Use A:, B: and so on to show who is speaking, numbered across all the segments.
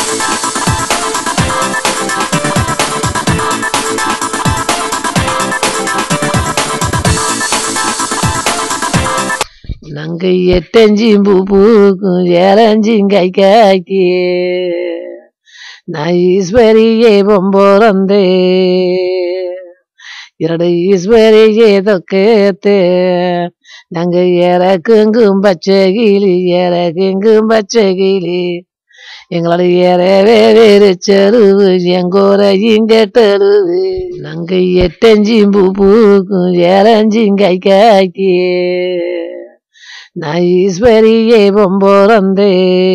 A: நாங்க எட்டஞ்சும் பூ பூக்கும் ஏழஞ்சும் கை காய்க்கு நான் ஈஸ்வரியே பொம்போறந்தே இரடு ஈஸ்வரியே தொக்கேத்தே நாங்க இறக்குங்கும் பச்சை கிளி இறக்குங்கும் பச்சை கிளி எங்களோட ஏறவே வேறு செருவு எங்கோரையும் கெட்டருவு நாங்க எட்டஞ்சும் பூ பூக்கும் ஏழஞ்சும் கை காய்க்கு நான் ஈஸ்வரியே பொம்போறந்தே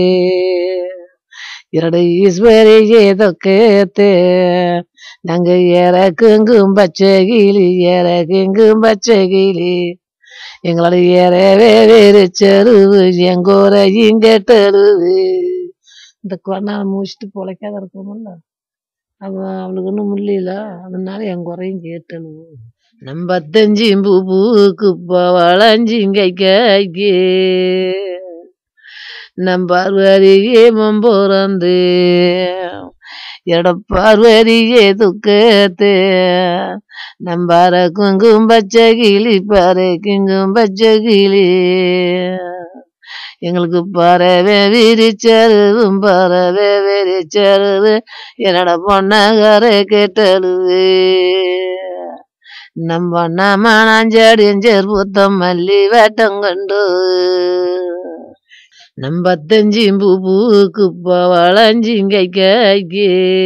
A: இரடு ஈஸ்வரியே தொக்கேத்தே நாங்க இறக்குங்கும் பச்சை கிளி இறக்குங்கும் பச்சை கிளி எங்களோட ஏறவே வேறு செருவு எங்கோரையும் கெட்டருவு இந்த கொரோனா முடிச்சுட்டு பொழைக்காத இருக்கணும்ல அவன் அவளுக்கு ஒன்றும் முடியல அதனால என் குறையும் கேட்டனு நம்பத்தஞ்சு பூ பூக்கு வளைஞ்சிங் கை கைக்கு நம் பார்வதியே மம்போறந்து எட பார்வதியே துக்கத்து நம்பார குங்கும் பச்சை கிளி பாரு குங்கும் பச்சை கிளி எங்களுக்கு பறவை விரிச்சருவும் பறவை விரிச்சருவு என்னோட பொண்ணகரை கேட்டழுவு நம்ம நம்ம நாஞ்சடிஞ்சர் புத்தம் மல்லி வேட்டம் கண்டு நம்பத்தஞ்சு பூ பூக்கு வளைஞ்சிங்கை கைக்கு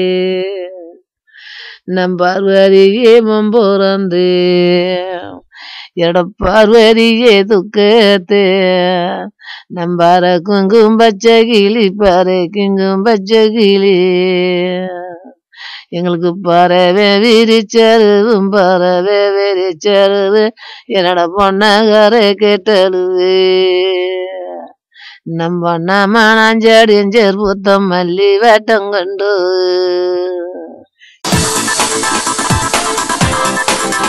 A: நம் பார்வதியே மம்போறந்து எட பார்வதியே துக்கத்து நம்பார குங்கும் பச்சை கிளி பாரு குங்கும் பச்சை கிளி எங்களுக்கு பறவை விரிச்சருவும் பறவை விரிச்சருவு என்னோட பொண்ணகரை கேட்டழுவு நம்ம நம்ம நாஞ்சடிஞ்சர் புத்தம் மல்லி வேட்டம் கண்டு